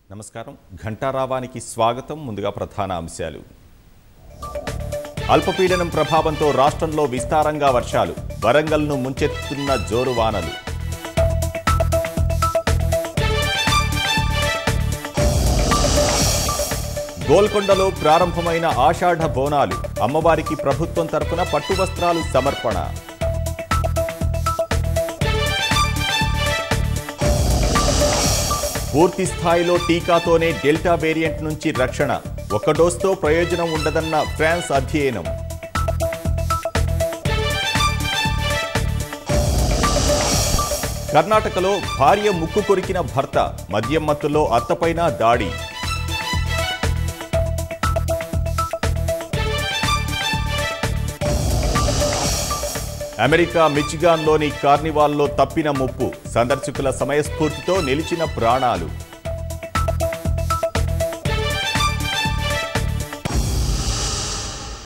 నమస్కారం ఘంటారావానికి స్వాగతం ముందుగా ప్రధాన అంశాలు అల్పపీడనం ప్రభావంతో రాష్ట్రంలో విస్తారంగా వర్షాలు వరంగల్ను ముంచెత్తుతున్న జోరు వానలు గోల్కొండలో ప్రారంభమైన ఆషాఢ బోనాలు అమ్మవారికి ప్రభుత్వం తరపున పట్టు వస్త్రాలు సమర్పణ పూర్తి స్థాయిలో టీకాతోనే డెల్టా వేరియంట్ నుంచి రక్షణ ఒక డోస్తో ప్రయోజనం ఉండదన్న ఫ్రాన్స్ అధ్యయనం కర్ణాటకలో భార్య ముక్కు కొరికిన భర్త మద్యం మత్తులో అత్తపైన దాడి అమెరికా మిచిగాన్లోని కార్నివాల్లో తప్పిన ముప్పు సందర్శకుల సమయస్ఫూర్తితో నిలిచిన ప్రాణాలు